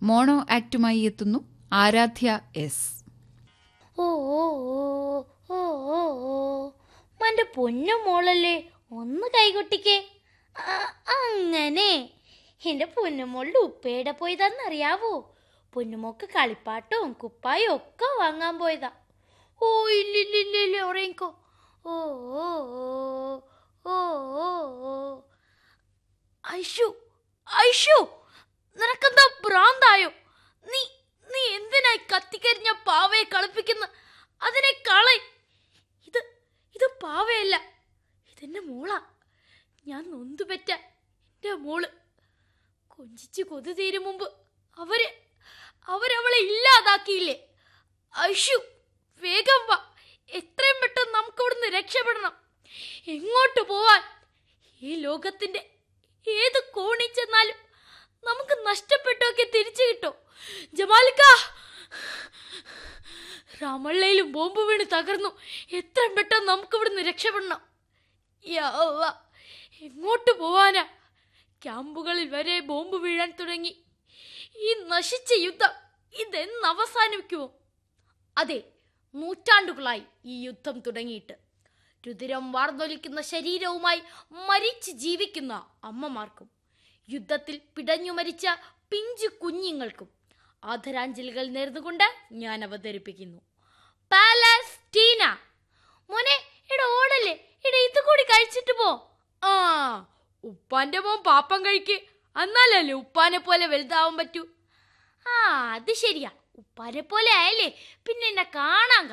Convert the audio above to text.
mono ആക്ടുമായി എത്തുന്നു Aaradhya S ഓ ഓ ഓ ഓ ഓ ഓ മന്റെ പൊന്നു മോളല്ലേ ഒന്ന് കൈകൊട്ടിക്കേ ആ, അങ്ങനെ എന്റെ പൊന്നുമോളുടെ ഉപ്പയുടെ പോയതാന്നറിയാവോ പൊന്നുമോക്ക് കളിപ്പാട്ടവും കുപ്പായും ഒക്കെ വാങ്ങാൻ പോയതാ ഓ ഇല്ലില്ലില്ല ഉറങ്ങിക്കോ ഓ ഓ ഓ ഓ ഓ ഐഷു ഐഷു നിനക്കെന്താ ഭ്രാന്തായോ നീ നീ എന്തിനായി കത്തിക്കരിഞ്ഞ പാവയെ കളിപ്പിക്കുന്ന അതിനെ കള ഇത് ഇത് പാവയല്ല ഇതെന്റെ മോളാ ഞാൻ നൊന്തുപെറ്റ എന്റെ മോള് കൊഞ്ചിച്ച് കൊതു തീരും മുമ്പ് അവര് അവരവളെ ഇല്ലാതാക്കിയില്ലേ ഐഷു വേഗം വാ എത്രയും പെട്ടെന്ന് നമുക്ക് ഇവിടുന്ന് രക്ഷപ്പെടണം എങ്ങോട്ട് പോവാൻ ഈ ലോകത്തിന്റെ ഏത് കോണിൽ ചെന്നാലും നമുക്ക് നഷ്ടപ്പെട്ടൊക്കെ തിരിച്ചു കിട്ടും ജമാലിക്ക രാമള്ളയിലും ബോംബ് വീണ് തകർന്നു എത്രയും പെട്ടെന്ന് നമുക്ക് ഇവിടുന്ന് രക്ഷപ്പെടണം യാ അള്ളാ, എങ്ങോട്ട് പോവാനാ ക്യാമ്പുകളിൽ വരെ ബോംബ് വീഴാൻ തുടങ്ങി ഈ നശിച്ച യുദ്ധം ഇതെന്ന് അവസാനിക്കുമോ അതെ നൂറ്റാണ്ടുകളായി ഈ യുദ്ധം തുടങ്ങിയിട്ട് രുതിരം വാർന്നൊലിക്കുന്ന ശരീരവുമായി മരിച്ച് ജീവിക്കുന്ന അമ്മമാർക്കും യുദ്ധത്തിൽ പിടഞ്ഞു മരിച്ച പിഞ്ചു കുഞ്ഞുങ്ങൾക്കും ആദരാഞ്ജലികൾ നേർന്നുകൊണ്ട് ഞാൻ അവതരിപ്പിക്കുന്നു പാലസ്റ്റീന മോനെ എടാ ഓടല്ലേ എടാ ഇത് കൂടി കഴിച്ചിട്ട് പോ ആ ഉപ്പാന്റെ മോൻ പാപ്പം കഴിക്ക് എന്നാലല്ലേ ഉപ്പാനെ പോലെ വലുതാവാൻ പറ്റൂ ആ അത് ശരിയാ ഉപ്പാനെ പോലെ ആയല്ലേ പിന്നെ എന്നെ കാണാൻ